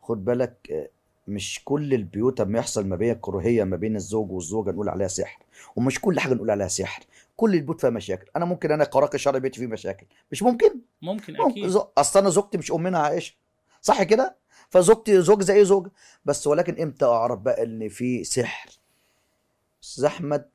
خد بالك آه، مش كل البيوت اما يحصل ما بين كراهيه ما بين الزوج والزوجه نقول عليها سحر ومش كل حاجه نقول عليها سحر كل البيوت فيها مشاكل انا ممكن انا قراءه شرعي بيتي فيه مشاكل مش ممكن ممكن ممكن اكيد ز- اصل انا زوجتي مش امنا عائشه صح كده فزوجتي زوج زي زوج بس ولكن امتى اعرف بقى ان في سحر استاذ احمد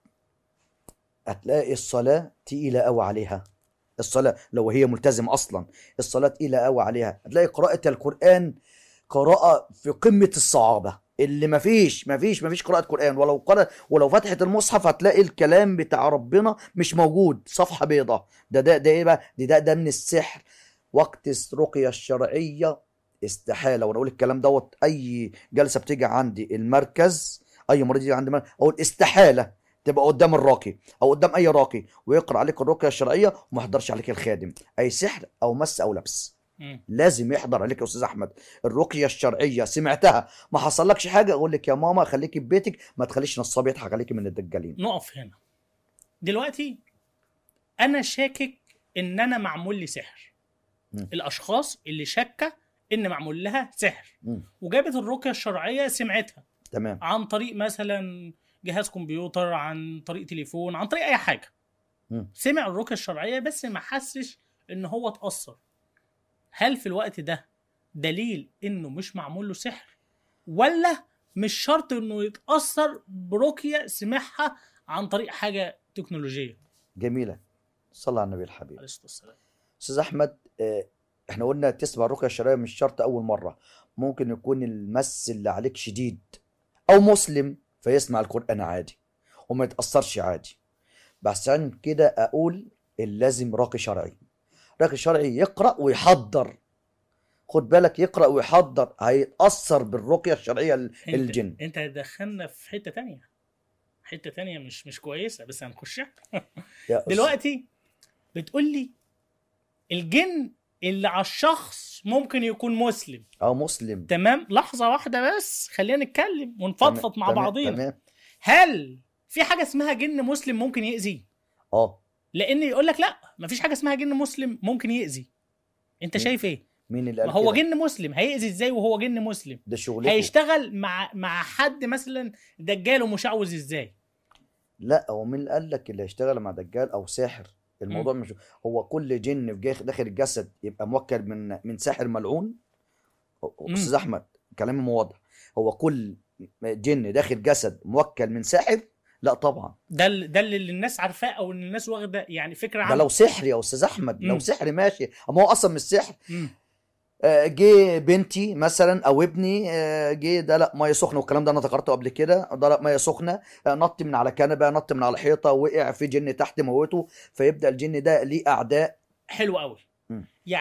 هتلاقي الصلاه تقيله قوي عليها الصلاه لو هي ملتزمه اصلا الصلاه تقيله قوي عليها هتلاقي قراءه القران قراءه في قمه الصعابه اللي مفيش مفيش مفيش قراءة قرآن ولو قرأ ولو فتحت المصحف هتلاقي الكلام بتاع ربنا مش موجود صفحة بيضاء ده ده ده ايه بقى ده ده, ده من السحر وقت الرقية الشرعية استحالة وانا اقول الكلام دوت اي جلسة بتيجي عندي المركز اي مريض يجي عندي المركز اقول استحالة تبقى قدام الراقي او قدام اي راقي ويقرا عليك الرقيه الشرعيه وما يحضرش عليك الخادم اي سحر او مس او لبس مم. لازم يحضر عليك يا استاذ احمد الرقيه الشرعيه سمعتها ما حصلكش حاجه اقول لك يا ماما خليكي في بيتك ما تخليش نصاب يضحك عليكي من الدجالين نقف هنا دلوقتي انا شاكك ان انا معمول لي سحر مم. الاشخاص اللي شاكه ان معمول لها سحر مم. وجابت الرقيه الشرعيه سمعتها تمام عن طريق مثلا جهاز كمبيوتر عن طريق تليفون عن طريق اي حاجه مم. سمع الرقيه الشرعيه بس ما حسش ان هو اتاثر هل في الوقت ده دليل انه مش معمول له سحر ولا مش شرط انه يتاثر برقيه سمعها عن طريق حاجه تكنولوجيه جميله صلى على النبي الحبيب عليه الصلاه والسلام استاذ احمد آه، احنا قلنا تسمع الرقيه الشرعيه مش شرط اول مره ممكن يكون المس اللي عليك شديد او مسلم فيسمع القران عادي وما يتاثرش عادي بس عشان كده اقول اللازم راقي شرعي راقي شرعي يقرا ويحضر خد بالك يقرا ويحضر هيتاثر بالرقيه الشرعيه ال- انت الجن انت دخلنا في حته تانية حته تانية مش مش كويسه بس هنخشها يا أستاذ- دلوقتي بتقول لي الجن اللي على الشخص ممكن يكون مسلم اه مسلم تمام لحظه واحده بس خلينا نتكلم ونفضفض مع تمام- بعضينا تمام هل في حاجه اسمها جن مسلم ممكن يأذي اه لان يقول لك لا مفيش حاجه اسمها جن مسلم ممكن يأذي انت مم. شايف ايه مين اللي قال ما هو كده؟ جن مسلم هيأذي ازاي وهو جن مسلم ده شغلته هيشتغل مع مع حد مثلا دجال ومشعوذ ازاي لا هو مين اللي قال لك اللي هيشتغل مع دجال او ساحر الموضوع مش هو كل جن في جاي- داخل الجسد يبقى موكل من من ساحر ملعون مم. استاذ احمد كلامي مو واضح هو كل جن داخل جسد موكل من ساحر لا طبعا ده ال- ده اللي الناس عارفاه او ان الناس واخده يعني فكره ده عنه لو سحر يا استاذ احمد لو مم. سحر ماشي اما هو اصلا مش سحر مم. آه، جه بنتي مثلا او ابني آه، جه ده لا ميه سخنه والكلام ده انا ذكرته قبل كده ده لا ميه سخنه آه، نط من على كنبه نط من على حيطه وقع في جن تحت موته فيبدا الجن ده ليه اعداء حلو قوي مم.